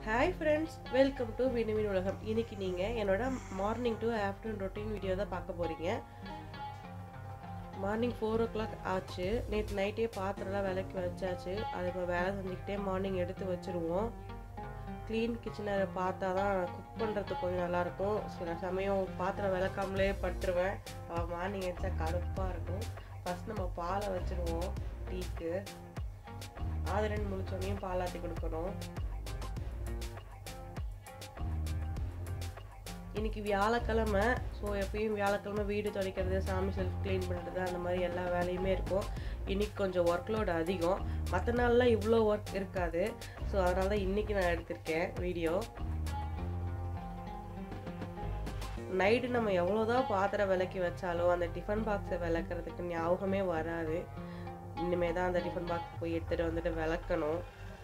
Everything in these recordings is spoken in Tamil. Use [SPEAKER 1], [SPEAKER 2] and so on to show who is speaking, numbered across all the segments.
[SPEAKER 1] ஹாய் ஃப்ரெண்ட்ஸ் வெல்கம் டு வினுவின் உலகம் இன்னைக்கு நீங்கள் என்னோட morning to afternoon routine video தான் பார்க்க போகிறீங்க மார்னிங் ஃபோர் ஓ கிளாக் ஆச்சு நேற்று நைட்டே பாத்திரம்லாம் விளக்கி வச்சாச்சு அது இப்போ வேலை செஞ்சுக்கிட்டே மார்னிங் எடுத்து வச்சுருவோம் க்ளீன் கிச்சனை பார்த்தா தான் குக் பண்ணுறதுக்கு கொஞ்சம் நல்லாயிருக்கும் சில சமயம் பாத்திரம் விளக்காமலே பட்டுருவேன் மார்னிங் எடுத்தா கடுப்பாக இருக்கும் ஃபஸ்ட் நம்ம பாலை வச்சுருவோம் டீக்கு ஆதிரன் முழிச்சோடனையும் பாலாத்தி கொடுக்கணும் இன்னைக்கு வியாழக்கிழமை ஸோ எப்பயும் வியாழக்கிழமை வீடு துடைக்கிறது சாமி செல்ஃப் க்ளீன் பண்ணுறது அந்த மாதிரி எல்லா வேலையுமே இருக்கும் இன்னைக்கு கொஞ்சம் ஒர்க் லோட் அதிகம் மற்ற நாள்லாம் இவ்வளோ ஒர்க் இருக்காது ஸோ அதனால தான் இன்றைக்கி நான் எடுத்திருக்கேன் வீடியோ நைட்டு நம்ம எவ்வளோதான் பாத்திரம் விளக்கி வச்சாலும் அந்த டிஃபன் பாக்ஸை விளக்குறதுக்கு ஞாபகமே வராது இனிமே தான் அந்த டிஃபன் பாக்ஸ் போய் எடுத்துகிட்டு வந்துட்டு விளக்கணும்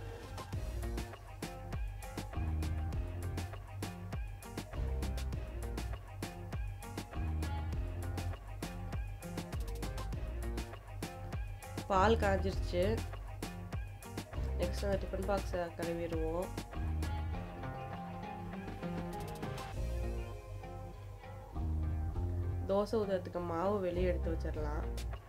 [SPEAKER 1] பால் காஞ்சிருச்சு நெக்ஸ்ட் அந்த டிஃபன் பாக்ஸை கழுவிடுவோம் தோசை ஊற்றுறதுக்கு மாவு வெளியே எடுத்து வச்சிடலாம்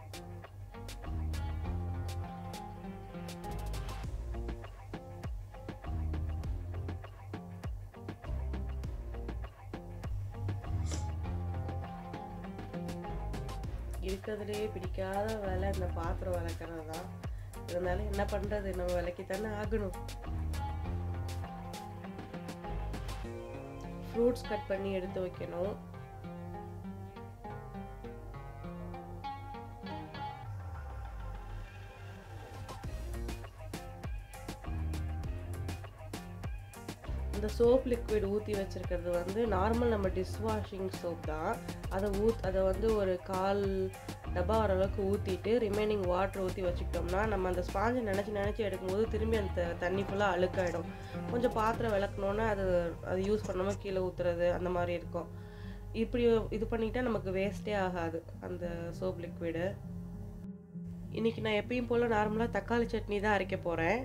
[SPEAKER 1] இருக்கிறதுலே பிடிக்காத வேலை இந்த பாத்திரம் விளக்குறது தான் இருந்தாலும் என்ன பண்ணுறது நம்ம விளக்கி தானே ஆகணும் ஃப்ரூட்ஸ் கட் பண்ணி எடுத்து வைக்கணும் இந்த சோப் லிக்விட் ஊற்றி வச்சுருக்கிறது வந்து நார்மல் நம்ம டிஷ் வாஷிங் சோப் தான் அதை ஊத் அதை வந்து ஒரு கால் டப்பா வர அளவுக்கு ஊற்றிட்டு ரிமைனிங் வாட்டர் ஊற்றி வச்சுக்கிட்டோம்னா நம்ம அந்த ஸ்பாஞ்சை நினச்சி நினச்சி எடுக்கும்போது திரும்பி அந்த தண்ணி ஃபுல்லாக அழுக்காயிடும் கொஞ்சம் பாத்திரம் விளக்கணுன்னா அது அது யூஸ் பண்ணாமல் கீழே ஊற்றுறது அந்த மாதிரி இருக்கும் இப்படி இது பண்ணிக்கிட்டால் நமக்கு வேஸ்ட்டே ஆகாது அந்த சோப் லிக்விடு இன்றைக்கி நான் எப்பயும் போல் நார்மலாக தக்காளி சட்னி தான் அரைக்க போகிறேன்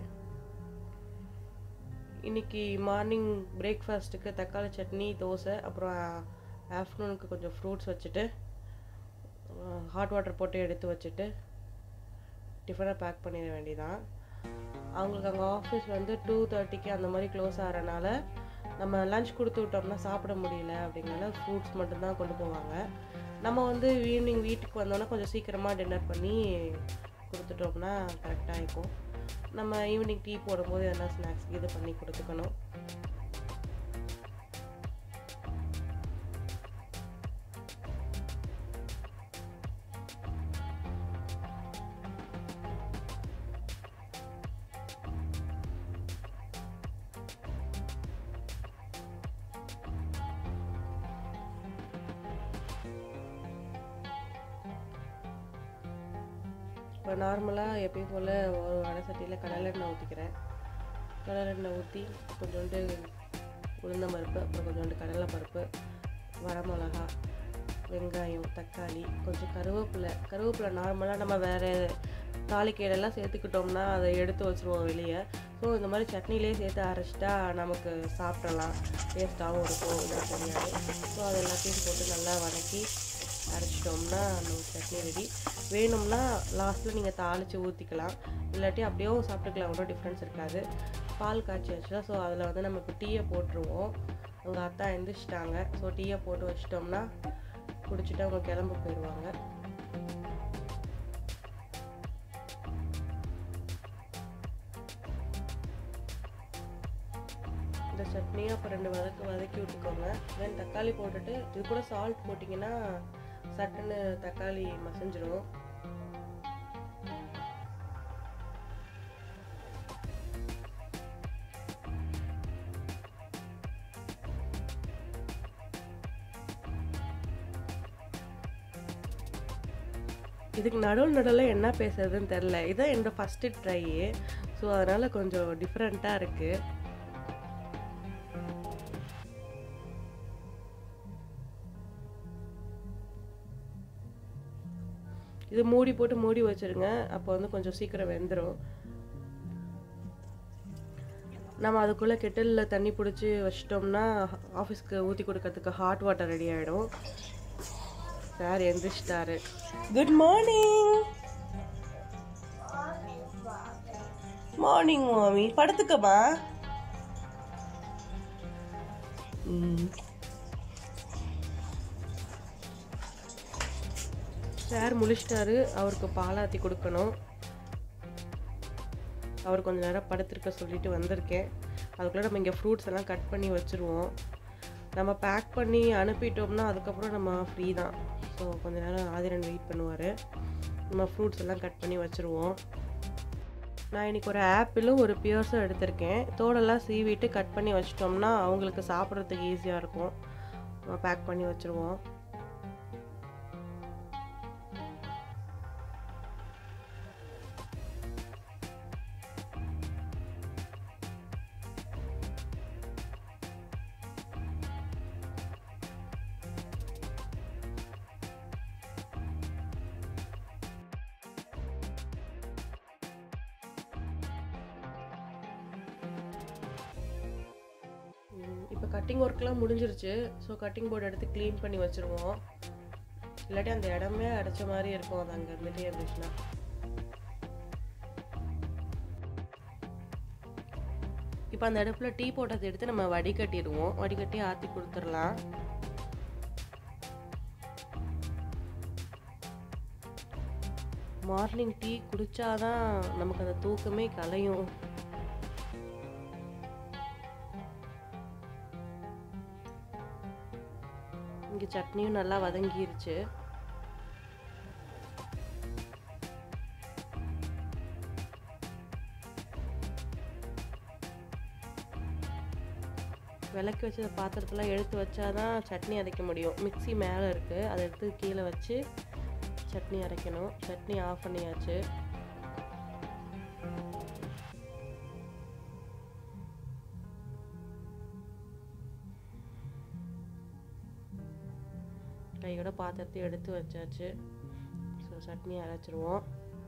[SPEAKER 1] இன்றைக்கி மார்னிங் பிரேக்ஃபாஸ்ட்டுக்கு தக்காளி சட்னி தோசை அப்புறம் ஆஃப்டர்நூனுக்கு கொஞ்சம் ஃப்ரூட்ஸ் வச்சுட்டு ஹாட் வாட்டர் போட்டு எடுத்து வச்சுட்டு டிஃபனை பேக் பண்ணிட வேண்டியதான் அவங்களுக்கு அங்கே ஆஃபீஸ் வந்து டூ தேர்ட்டிக்கு அந்த மாதிரி க்ளோஸ் ஆகிறனால நம்ம லஞ்ச் கொடுத்து விட்டோம்னா சாப்பிட முடியல அப்படிங்கிறனால ஃப்ரூட்ஸ் மட்டும்தான் கொண்டு போவாங்க நம்ம வந்து ஈவினிங் வீட்டுக்கு வந்தோன்னா கொஞ்சம் சீக்கிரமாக டின்னர் பண்ணி கொடுத்துட்டோம்னா கரெக்டாக இருக்கும் நம்ம ஈவினிங் டீ போடும்போது எதனா ஸ்நாக்ஸ் இது பண்ணி கொடுத்துக்கணும் இப்போ நார்மலாக எப்பயும் போல் ஒரு வடை சட்டியில் கடலெண்ணெய் ஊற்றிக்கிறேன் கடலெண்ணெய் ஊற்றி கொஞ்சோண்டு உளுந்தம் பருப்பு அப்புறம் கொஞ்சோண்டு கடலை பருப்பு வரமிளகா வெங்காயம் தக்காளி கொஞ்சம் கருவேப்பிலை கருவேப்பிலை நார்மலாக நம்ம வேறு தாளிக்கீடெல்லாம் சேர்த்துக்கிட்டோம்னா அதை எடுத்து வச்சுருவோம் வெளியே ஸோ இந்த மாதிரி சட்னிலே சேர்த்து அரைச்சிட்டா நமக்கு சாப்பிடலாம் டேஸ்ட்டாகவும் இருக்கும் இதாக தெரியாது ஸோ அது எல்லாத்தையும் போட்டு நல்லா வதக்கி அரைச்சிட்டோம்னா நம்ம சட்னி ரெடி வேணும்னா லாஸ்ட்டில் நீங்கள் தாளித்து ஊற்றிக்கலாம் இல்லாட்டி அப்படியும் சாப்பிட்டுக்கலாம் ஒன்றும் டிஃப்ரென்ஸ் இருக்காது பால் காய்ச்சி வச்சுலாம் ஸோ அதில் வந்து நம்ம இப்போ டீயை போட்டுருவோம் அவங்க அத்தா எழுந்திரிச்சிட்டாங்க ஸோ டீயை போட்டு வச்சிட்டோம்னா குடிச்சிட்டு அவங்க கிளம்ப போயிடுவாங்க இந்த சட்னியை அப்போ ரெண்டு வதக்கு வதக்கி விட்டுக்கோங்க தென் தக்காளி போட்டுட்டு இது கூட சால்ட் போட்டிங்கன்னா சட்டுன்னு தக்காளி மசிஞ்சிடும் இதுக்கு நடுவில் நடுவில் என்ன பேசுறதுன்னு தெரில இதான் என்னோட ஃபஸ்ட்டு ட்ரையு ஸோ அதனால் கொஞ்சம் டிஃப்ரெண்ட்டாக இருக்குது இது மூடி போட்டு மூடி வச்சிருங்க அப்போ வந்து கொஞ்சம் சீக்கிரம் வெந்துடும் நம்ம அதுக்குள்ளே கெட்டிலில் தண்ணி பிடிச்சி வச்சிட்டோம்னா ஆஃபீஸ்க்கு ஊற்றி கொடுக்கறதுக்கு ஹாட் வாட்டர் ரெடி ஆகிடும் சார் எந்திரிச்சிட்டாரு குட் மார்னிங் மார்னிங் மாமி படுத்துக்கமா சார் முழிச்சிட்டாரு அவருக்கு பாலாத்தி கொடுக்கணும் அவர் கொஞ்ச நேரம் படுத்திருக்க சொல்லிட்டு வந்திருக்கேன் அதுக்குள்ளே நம்ம இங்கே ஃப்ரூட்ஸ் எல்லாம் கட் பண்ணி வச்சுருவோம் நம்ம பேக் பண்ணி அனுப்பிட்டோம்னா அதுக்கப்புறம் நம்ம ஃப்ரீ தான் ஸோ கொஞ்ச நேரம் ஆதிரன் வெயிட் பண்ணுவார் நம்ம ஃப்ரூட்ஸ் எல்லாம் கட் பண்ணி வச்சுருவோம் நான் இன்னைக்கு ஒரு ஆப்பிளும் ஒரு பியர்ஸும் எடுத்திருக்கேன் தோடெல்லாம் சீவிட்டு கட் பண்ணி வச்சிட்டோம்னா அவங்களுக்கு சாப்பிட்றதுக்கு ஈஸியாக இருக்கும் நம்ம பேக் பண்ணி வச்சுருவோம் இப்போ கட்டிங் ஒர்க்லாம் முடிஞ்சிருச்சு ஸோ கட்டிங் போர்டு எடுத்து க்ளீன் பண்ணி வச்சுருவோம் இல்லாட்டி அந்த இடமே அடைச்ச மாதிரி இருக்கும் அது அங்கே இருந்துகிட்டே இருந்துச்சுன்னா இப்போ அந்த அடுப்பில் டீ போட்டதை எடுத்து நம்ம வடிகட்டிடுவோம் வடிகட்டி ஆற்றி கொடுத்துடலாம் மார்னிங் டீ குடிச்சாதான் நமக்கு அந்த தூக்கமே கலையும் இங்கே சட்னியும் நல்லா வதங்கிருச்சு விளக்கி வச்ச பாத்திரத்தில் எடுத்து வச்சாதான் சட்னி அரைக்க முடியும் மிக்ஸி மேலே இருக்குது அதை எடுத்து கீழே வச்சு சட்னி அரைக்கணும் சட்னி ஆஃப் பண்ணியாச்சு கையோட பாத்திரத்தை எடுத்து வச்சாச்சு ஸோ சட்னி அரைச்சிருவோம்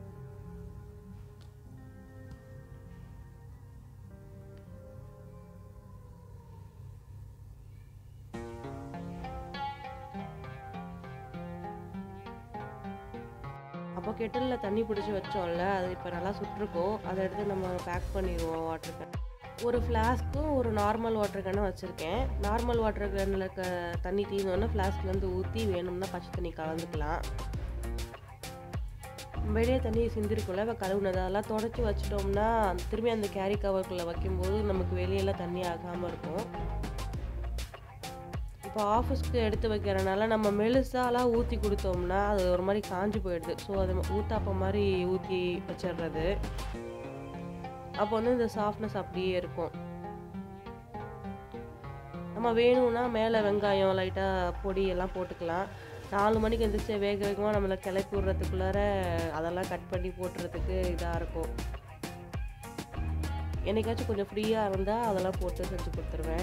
[SPEAKER 1] அப்போ கெட்டலில் தண்ணி பிடிச்சி வச்சோம்ல அது இப்போ நல்லா சுட்டிருக்கோம் அதை எடுத்து நம்ம பேக் பண்ணிடுவோம் வாட்டர் கேன் ஒரு ஃப்ளாஸ்க்கும் ஒரு நார்மல் வாட்டர் கேனும் வச்சுருக்கேன் நார்மல் வாட்டர் கேனில் க தண்ணி தீர்ந்தோடனே ஃப்ளாஸ்க்லேருந்து ஊற்றி வேணும்னா பச்சை தண்ணி கலந்துக்கலாம் வெளியே தண்ணி சிந்திருக்குள்ள இப்போ கழுவுனது அதெல்லாம் தொடச்சி வச்சிட்டோம்னா திரும்பி அந்த கேரி கவருக்குள்ளே வைக்கும்போது நமக்கு வெளியெல்லாம் தண்ணி ஆகாமல் இருக்கும் இப்போ ஆஃபீஸ்க்கு எடுத்து வைக்கிறனால நம்ம மெலிசாலாம் ஊற்றி கொடுத்தோம்னா அது ஒரு மாதிரி காஞ்சி போயிடுது ஸோ அது ஊத்தாப்பம் மாதிரி ஊற்றி வச்சிடுறது அப்போ வந்து இந்த சாஃப்ட்னஸ் அப்படியே இருக்கும் நம்ம வேணும்னா மேலே வெங்காயம் லைட்டாக பொடி எல்லாம் போட்டுக்கலாம் நாலு மணிக்கு எந்திரிச்சு வேக வேகமாக நம்மளை கிளப்பி விட்றதுக்குள்ளார அதெல்லாம் கட் பண்ணி போட்டுறதுக்கு இதாக இருக்கும் என்னைக்காச்சும் கொஞ்சம் ஃப்ரீயாக இருந்தால் அதெல்லாம் போட்டு செஞ்சு கொடுத்துருவேன்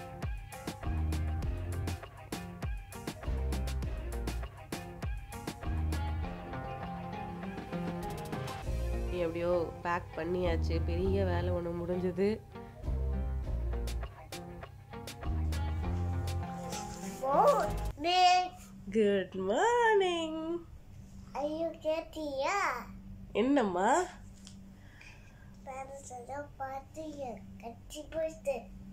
[SPEAKER 1] எப்படியோ பேக் பண்ணியாச்சு பெரிய வேலை ஒன்று முடிஞ்சது
[SPEAKER 2] Morning.
[SPEAKER 1] Good morning
[SPEAKER 2] Are you getting yeah?
[SPEAKER 1] என்னம்மா
[SPEAKER 2] Parents are பார்த்து என் கட்சி போயிட்டு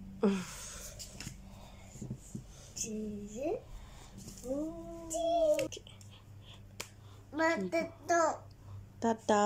[SPEAKER 2] சீரு மத்தம்
[SPEAKER 1] தாத்தா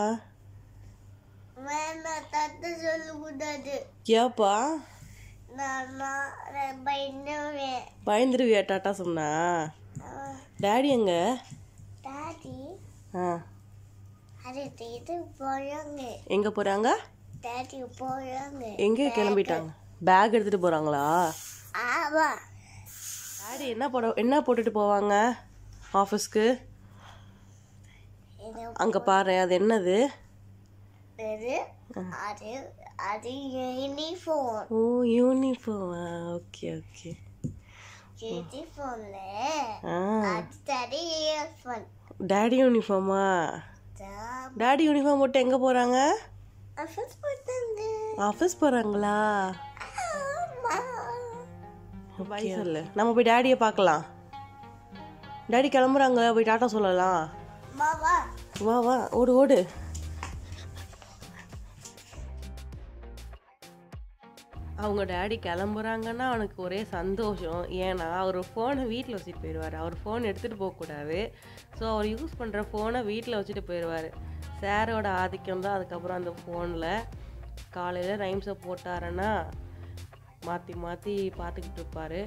[SPEAKER 2] வேணாம் தத்து சொல்லக்கூடாது
[SPEAKER 1] ஏப்பா
[SPEAKER 2] நான் பயந்துவேன்
[SPEAKER 1] பயந்துருவியா டாட்டா சொன்னா டேடி எங்க
[SPEAKER 2] டாடி
[SPEAKER 1] ஆ
[SPEAKER 2] அது இது போறாங்க
[SPEAKER 1] எங்க போறாங்க
[SPEAKER 2] டாடி போறாங்க
[SPEAKER 1] எங்க கிளம்பிட்டாங்க பேக் எடுத்துட்டு போறாங்களா
[SPEAKER 2] ஆமா
[SPEAKER 1] டாடி என்ன போட என்ன போட்டுட்டு போவாங்க ஆஃபீஸ்க்கு
[SPEAKER 2] இது
[SPEAKER 1] அங்க பாரு அது என்னது
[SPEAKER 2] இது அது அது யூனிஃபார்ம்
[SPEAKER 1] ஓ யூனிஃபார்மா ஓகே ஓகே
[SPEAKER 2] யூனிஃபார்ம்ல
[SPEAKER 1] ஆ
[SPEAKER 2] அது தடி யூனிஃபார்ம்
[SPEAKER 1] டேடி யூனிஃபார்மா டேடி யூனிஃபார்ம் போட்டு எங்க போறாங்க
[SPEAKER 2] ஆஃபீஸ் போட்டாங்க
[SPEAKER 1] ஆஃபீஸ் போகிறாங்களா
[SPEAKER 2] ஆமா
[SPEAKER 1] பாய் சொல்லு நம்ம போய் டேடியை பார்க்கலாம் டேடி கிளம்புறாங்க போய் டாட்டா சொல்லலாம்
[SPEAKER 2] மாமா
[SPEAKER 1] வா வா ஓடு ஓடு அவங்க டேடி கிளம்புறாங்கன்னா அவனுக்கு ஒரே சந்தோஷம் ஏன்னா அவர் ஃபோனை வீட்டில் வச்சுட்டு போயிடுவார் அவர் ஃபோன் எடுத்துகிட்டு போகக்கூடாது ஸோ அவர் யூஸ் பண்ணுற ஃபோனை வீட்டில் வச்சுட்டு போயிடுவார் சாரோட ஆதிக்கம் தான் அதுக்கப்புறம் அந்த ஃபோனில் காலையில் ரைம்ஸை போட்டாருன்னா மாற்றி மாற்றி பார்த்துக்கிட்டு இருப்பார்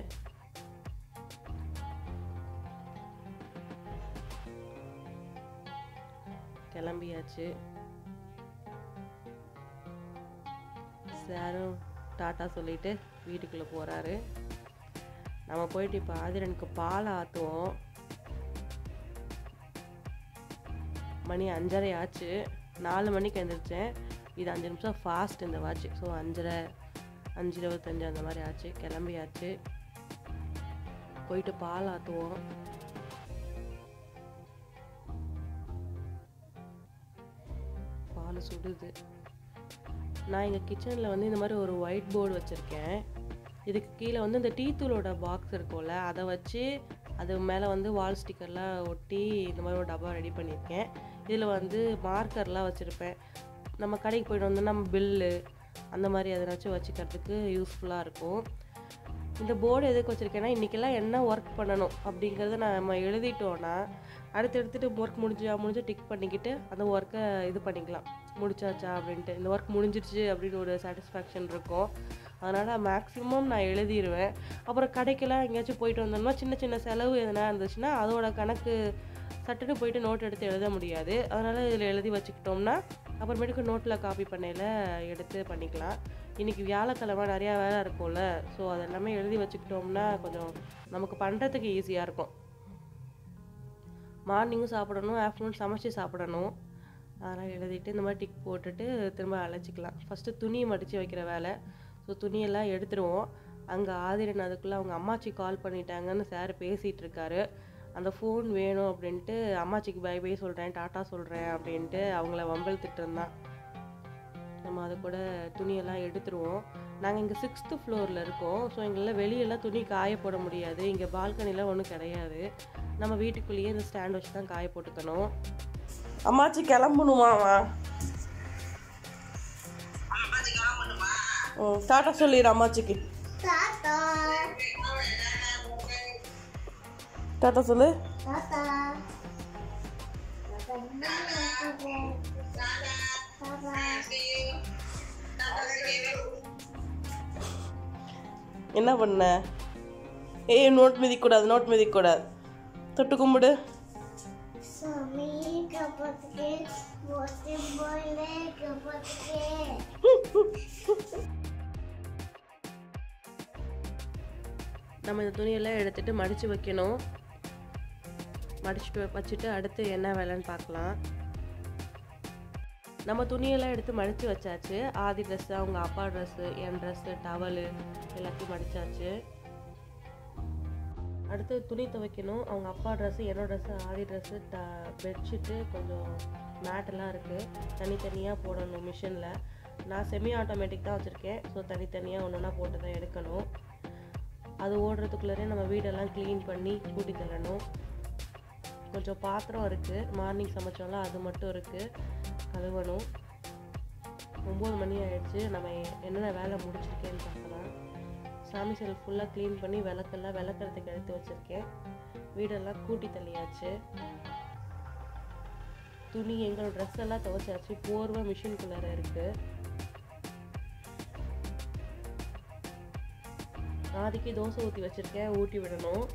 [SPEAKER 1] கிளம்பியாச்சு சாரும் டாட்டா சொல்லிட்டு வீட்டுக்குள்ளே போகிறாரு நம்ம போயிட்டு இப்போ ஆதிரனுக்கு பால் ஆற்றுவோம் மணி அஞ்சரை ஆச்சு நாலு மணிக்கு எழுந்திரிச்சேன் இது அஞ்சு நிமிஷம் ஃபாஸ்ட் இந்த வாட்ச் ஸோ அஞ்சரை அஞ்சு இருபத்தஞ்சு அந்த மாதிரி ஆச்சு கிளம்பியாச்சு போயிட்டு பால் ஆற்றுவோம் பால் சுடுது நான் எங்கள் கிச்சனில் வந்து இந்த மாதிரி ஒரு ஒயிட் போர்டு வச்சுருக்கேன் இதுக்கு கீழே வந்து இந்த டீ தூளோட பாக்ஸ் இருக்கும்ல அதை வச்சு அது மேலே வந்து வால் ஸ்டிக்கர்லாம் ஒட்டி இந்த மாதிரி ஒரு டப்பா ரெடி பண்ணியிருக்கேன் இதில் வந்து மார்க்கர்லாம் வச்சுருப்பேன் நம்ம கடைக்கு போயிட்டு வந்து நம்ம பில்லு அந்த மாதிரி எதனாச்சும் வச்சுக்கிறதுக்கு யூஸ்ஃபுல்லாக இருக்கும் இந்த போர்டு எதுக்கு வச்சுருக்கேன்னா இன்றைக்கெல்லாம் என்ன ஒர்க் பண்ணணும் அப்படிங்கிறத நம்ம எழுதிட்டோன்னா அடுத்து எடுத்துகிட்டு ஒர்க் முடிஞ்சா முடிஞ்சு டிக் பண்ணிக்கிட்டு அந்த ஒர்க்கை இது பண்ணிக்கலாம் முடிச்சாச்சா அப்படின்ட்டு இந்த ஒர்க் முடிஞ்சிருச்சு அப்படின்னு ஒரு சாட்டிஸ்ஃபேக்ஷன் இருக்கும் அதனால் மேக்ஸிமம் நான் எழுதிடுவேன் அப்புறம் கடைக்கெல்லாம் எங்கேயாச்சும் போயிட்டு வந்தோம்னா சின்ன சின்ன செலவு எதனா இருந்துச்சுன்னா அதோட கணக்கு சட்டுன்னு போயிட்டு நோட் எடுத்து எழுத முடியாது அதனால் இதில் எழுதி வச்சுக்கிட்டோம்னா அப்புறமேட்டுக்கு நோட்டில் காப்பி பண்ணையில் எடுத்து பண்ணிக்கலாம் இன்றைக்கி வியாழக்கிழமை நிறையா வேலை இருக்கும்ல ஸோ அதெல்லாமே எழுதி வச்சுக்கிட்டோம்னா கொஞ்சம் நமக்கு பண்ணுறதுக்கு ஈஸியாக இருக்கும் மார்னிங்கும் சாப்பிடணும் ஆஃப்டர்நூன் சமைச்சு சாப்பிடணும் அதெல்லாம் எழுதிட்டு இந்த மாதிரி டிக் போட்டுட்டு திரும்ப அழைச்சிக்கலாம் ஃபஸ்ட்டு துணி மடித்து வைக்கிற வேலை ஸோ துணியெல்லாம் எடுத்துருவோம் அங்கே ஆதிரன் அதுக்குள்ளே அவங்க அம்மாச்சி கால் பண்ணிட்டாங்கன்னு சார் பேசிகிட்டு இருக்காரு அந்த ஃபோன் வேணும் அப்படின்ட்டு அம்மாச்சிக்கு பை பை சொல்கிறேன் டாட்டா சொல்கிறேன் அப்படின்ட்டு அவங்கள வம்பழுத்துட்டு இருந்தான் நம்ம அது கூட துணியெல்லாம் எடுத்துருவோம் நாங்கள் இங்கே சிக்ஸ்த்து ஃப்ளோரில் இருக்கோம் ஸோ எங்களால் வெளியெல்லாம் துணி காய போட முடியாது இங்கே பால்கனிலாம் ஒன்றும் கிடையாது நம்ம வீட்டுக்குள்ளேயே இந்த ஸ்டாண்ட் வச்சு தான் காய போட்டுக்கணும் அம்மாச்சி கிளம்பணுமாவா ம் டாட்டா சொல்லிடு அம்மாச்சிக்கு
[SPEAKER 2] தாத்தா
[SPEAKER 1] டாட்டா சொல்லு
[SPEAKER 2] தாத்தா
[SPEAKER 1] என்ன பண்ண ஏய் நோட் மிதிக்கூடாது நோட் மிதிக்கூடாது தொட்டு கும்பிடு
[SPEAKER 2] சாமி கப்பத்துக்கு மோஸ்டி போயிலே கப்பத்துக்கு
[SPEAKER 1] நம்ம இந்த துணியெல்லாம் எடுத்துட்டு மடித்து வைக்கணும் மடிச்சுட்டு வச்சுட்டு அடுத்து என்ன வேலைன்னு பார்க்கலாம் நம்ம துணியெல்லாம் எடுத்து மடித்து வச்சாச்சு ஆதி ட்ரெஸ்ஸு அவங்க அப்பா ட்ரெஸ்ஸு என் ட்ரெஸ்ஸு டவலு எல்லாத்தையும் மடிச்சாச்சு அடுத்து துணி துவைக்கணும் அவங்க அப்பா ட்ரெஸ்ஸு என்னோட ட்ரெஸ்ஸு ஆதி ட்ரெஸ்ஸு ட பெட்ஷீட்டு கொஞ்சம் மேட்டெல்லாம் இருக்குது தனித்தனியாக போடணும் மிஷினில் நான் செமி ஆட்டோமேட்டிக் தான் வச்சுருக்கேன் ஸோ தனித்தனியாக ஒன்று ஒன்றா போட்டு தான் எடுக்கணும் அது ஓடுறதுக்குள்ளரே நம்ம வீடெல்லாம் க்ளீன் பண்ணி கூட்டி தள்ளணும் கொஞ்சம் பாத்திரம் இருக்குது மார்னிங் சமைச்சோம்ல அது மட்டும் இருக்குது கழுவணும் ஒம்பது மணி ஆயிடுச்சு நம்ம என்னென்ன வேலை முடிச்சிருக்கேன்னு பார்க்கலாம் சாமி செல் ஃபுல்லாக க்ளீன் பண்ணி விளக்கெல்லாம் விளக்கறதுக்கு எடுத்து வச்சுருக்கேன் வீடெல்லாம் கூட்டி தள்ளியாச்சு துணி எங்களோட ட்ரெஸ் எல்லாம் துவைச்சாச்சு போர்வை மிஷின்குள்ளார இருக்குது ஆதிக்கு தோசை ஊற்றி வச்சுருக்கேன் ஊட்டி விடணும்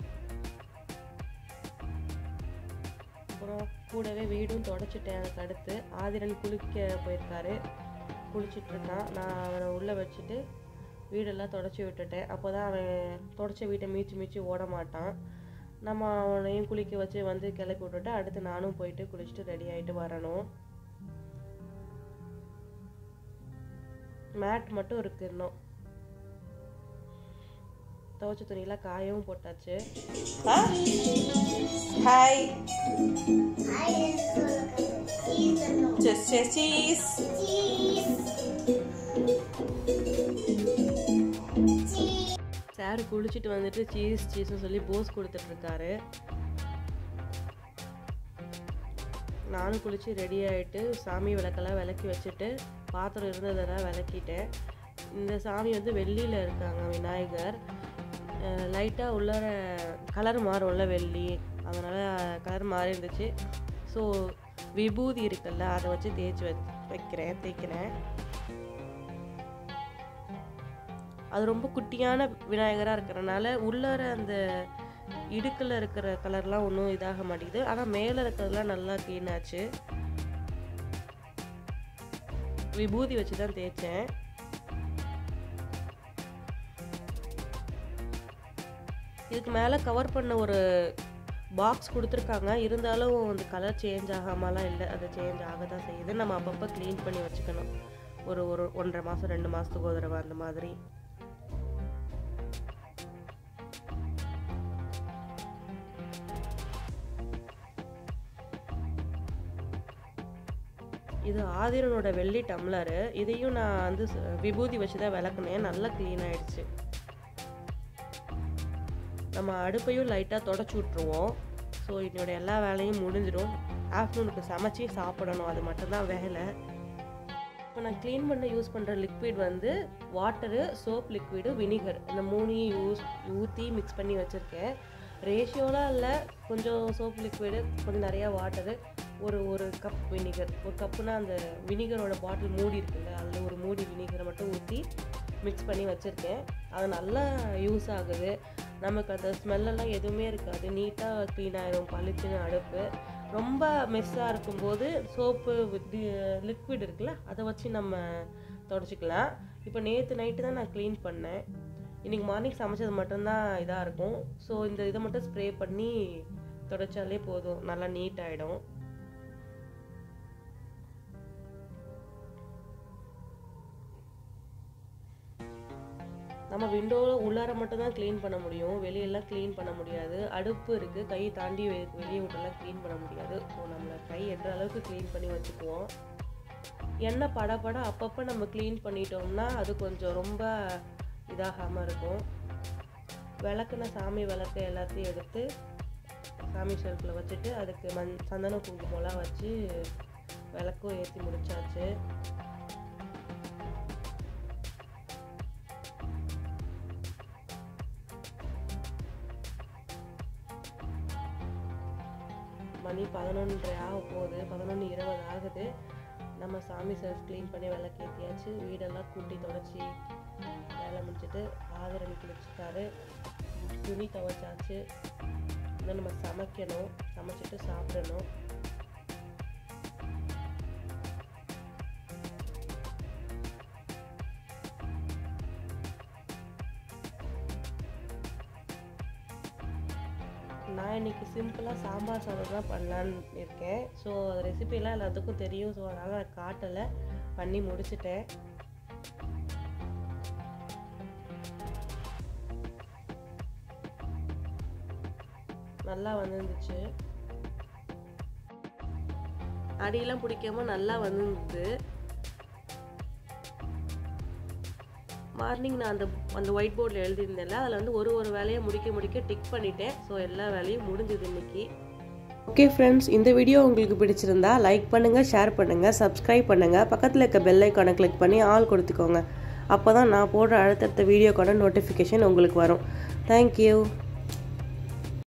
[SPEAKER 1] அப்புறம் கூடவே வீடும் தொடச்சிட்டேன் அதுக்கு அடுத்து ஆதிரன் குளிக்க போயிருக்காரு குளிச்சிட்டு இருக்கான் நான் அவனை உள்ளே வச்சுட்டு வீடெல்லாம் தொடச்சி விட்டுட்டேன் அப்போ தான் அவன் தொடச்ச வீட்டை மீச்சு மீச்சு ஓட மாட்டான் நம்ம அவனையும் குளிக்க வச்சு வந்து கிளப்பி விட்டுட்டு அடுத்து நானும் போயிட்டு குளிச்சுட்டு ரெடி ஆகிட்டு வரணும் மேட் மட்டும் இருக்கு இன்னும் துவைச்ச துணியெல்லாம் காயவும் போட்டாச்சு
[SPEAKER 3] ஹாய்
[SPEAKER 2] I cheese and
[SPEAKER 3] செஸ் செஸ் சீஸ்
[SPEAKER 2] cheese. Cheese.
[SPEAKER 1] சார் குளிச்சுட்டு வந்துட்டு சீஸ் சீஸ்னு சொல்லி போஸ் கொடுத்துட்ருக்காரு நானும் குளித்து ரெடி ஆகிட்டு சாமி விளக்கெல்லாம் விளக்கி வச்சுட்டு பாத்திரம் இருந்ததெல்லாம் விளக்கிட்டேன் இந்த சாமி வந்து வெள்ளியில் இருக்காங்க விநாயகர் லைட்டாக உள்ளார கலர் மாறும்ல வெள்ளி அதனால் கலர் மாறி இருந்துச்சு ஸோ விபூதி இருக்குல்ல அதை வச்சு தேய்ச்சி வச் வைக்கிறேன் தேய்க்கிறேன் அது ரொம்ப குட்டியான விநாயகராக இருக்கிறனால உள்ளார அந்த இடுக்கில் இருக்கிற கலர்லாம் ஒன்றும் இதாக மாட்டேங்குது ஆனால் மேலே இருக்கிறதுலாம் நல்லா க்ளீன் ஆச்சு விபூதி வச்சு தான் தேய்ச்சேன் இதுக்கு மேலே கவர் பண்ண ஒரு பாக்ஸ் கொடுத்துருக்காங்க இருந்தாலும் அந்த கலர் சேஞ்ச் ஆகாமலாம் இல்லை அது சேஞ்ச் ஆக தான் செய்யுது நம்ம அப்பப்போ க்ளீன் பண்ணி வச்சுக்கணும் ஒரு ஒரு ஒன்றரை மாதம் ரெண்டு மாதத்துக்கு ஒரு தடவை அந்த மாதிரி இது ஆதிரனோட வெள்ளி டம்ளரு இதையும் நான் வந்து ச- விபூதி வச்சு தான் விளக்குனேன் நல்லா க்ளீன் ஆயிடுச்சு நம்ம அடுப்பையும் லைட்டாக தொடச்சி விட்ருவோம் ஸோ என்னோட எல்லா வேலையும் முடிஞ்சிடும் ஆஃப்டர்நூனுக்கு சமைச்சு சாப்பிடணும் அது மட்டும்தான் வேலை இப்போ நான் க்ளீன் பண்ண யூஸ் பண்ணுற லிக்விட் வந்து வாட்டரு சோப் லிக்விடு வினிகர் இந்த மூணையும் யூஸ் ஊற்றி மிக்ஸ் பண்ணி வச்சுருக்கேன் ரேஷியோலாம் இல்லை கொஞ்சம் சோப் லிக்விடு கொஞ்சம் நிறையா வாட்டரு ஒரு ஒரு கப் வினிகர் ஒரு கப்புனா அந்த வினிகரோட பாட்டில் மூடி இருக்குல்ல அதில் ஒரு மூடி வினிகரை மட்டும் ஊற்றி மிக்ஸ் பண்ணி வச்சுருக்கேன் அது நல்லா யூஸ் ஆகுது நமக்கு அந்த ஸ்மெல்லெல்லாம் எதுவுமே இருக்காது நீட்டாக க்ளீன் ஆயிரும் பளிச்சுன்னு அடுப்பு ரொம்ப மெஸ்ஸாக இருக்கும்போது சோப்பு லிக்விட் இருக்குல்ல அதை வச்சு நம்ம தொடச்சிக்கலாம் இப்போ நேற்று நைட்டு தான் நான் க்ளீன் பண்ணேன் இன்றைக்கி மார்னிங் சமைச்சது மட்டும்தான் இதாக இருக்கும் ஸோ இந்த இதை மட்டும் ஸ்ப்ரே பண்ணி தொடச்சாலே போதும் நல்லா நீட் ஆகிடும் நம்ம விண்டோவில் உள்ளார மட்டும் தான் க்ளீன் பண்ண முடியும் வெளியெல்லாம் க்ளீன் பண்ண முடியாது அடுப்பு இருக்குது கை தாண்டி வெ- வெளியே விட்டெல்லாம் க்ளீன் பண்ண முடியாது ஸோ நம்மளை கை எட்டுற அளவுக்கு க்ளீன் பண்ணி வச்சுக்குவோம் எண்ணெய் பட பட அப்பப்போ நம்ம க்ளீன் பண்ணிட்டோம்னா அது கொஞ்சம் ரொம்ப இதாகாமல் இருக்கும் விளக்குன சாமி விளக்கு எல்லாத்தையும் எடுத்து சாமி ஷெல்ஃபில் வச்சுட்டு அதுக்கு மண் சந்தன குங்குமம்லாம் வச்சு விளக்கும் ஏற்றி முடிச்சாச்சு மணி பதினொன்றரை ஆக போகுது பதினொன்று இருபது ஆகுது நம்ம சாமி செல்ஃப் க்ளீன் பண்ணி விளக்கேற்றியாச்சு வீடெல்லாம் கூட்டி தொடச்சி வேலை முடிச்சுட்டு ஆதரன் குளிச்சுட்டாரு துணி துவைச்சாச்சு இன்னும் நம்ம சமைக்கணும் சமைச்சிட்டு சாப்பிடணும் நான் இன்னைக்கு சிம்பிளாக சாம்பார் சாதம் தான் பண்ணலான்னு இருக்கேன் ஸோ ரெசிபிலாம் எல்லாத்துக்கும் தெரியும் ஸோ அதனால் நான் காட்டலை பண்ணி முடிச்சிட்டேன் நல்லா வந்துருந்துச்சு அடியெல்லாம் பிடிக்காம நல்லா வந்துருந்தது மார்னிங் நான் அந்த அந்த ஒயிட் போர்டில் எழுதியிருந்தேன்ல அதில் வந்து ஒரு ஒரு வேலையை முடிக்க முடிக்க டிக் பண்ணிட்டேன் ஸோ எல்லா வேலையும் முடிஞ்சது இன்னைக்கு ஓகே ஃப்ரெண்ட்ஸ் இந்த வீடியோ உங்களுக்கு பிடிச்சிருந்தா லைக் பண்ணுங்கள் ஷேர் பண்ணுங்கள் சப்ஸ்கிரைப் பண்ணுங்கள் பக்கத்தில் இருக்க பெல் ஐக்கானை கிளிக் பண்ணி ஆல் கொடுத்துக்கோங்க அப்போ தான் நான் போடுற அடுத்தடுத்த வீடியோக்கான நோட்டிஃபிகேஷன் உங்களுக்கு வரும் தேங்க்யூ